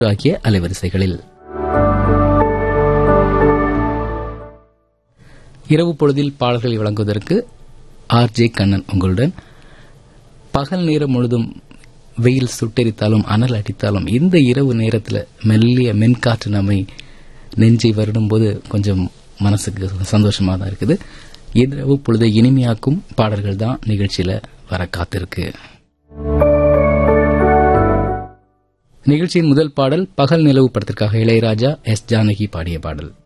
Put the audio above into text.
ஆகிய அலைவரிசைகளில் இரவு பொழுதில் பாடல்களை வழங்குவதற்கு ஆர் ஜே கண்ணன் உங்களுடன் பகல் நேரம் முழுதும் வெயில் சுட்டெரித்தாலும் அனல் அடித்தாலும் இந்த இரவு நேரத்தில் மெல்லிய மென்காற்று நம்மை நெஞ்சை வருடும்போது கொஞ்சம் மனசுக்கு சந்தோஷமாக தான் இருக்குது இரவு பொழுதை இனிமையாக்கும் பாடல்கள் தான் நிகழ்ச்சியில வர காத்திருக்கு நிகழ்ச்சியின் முதல் பாடல் பகல் நிலவு படத்திற்காக இளையராஜா எஸ் ஜானகி பாடிய பாடல்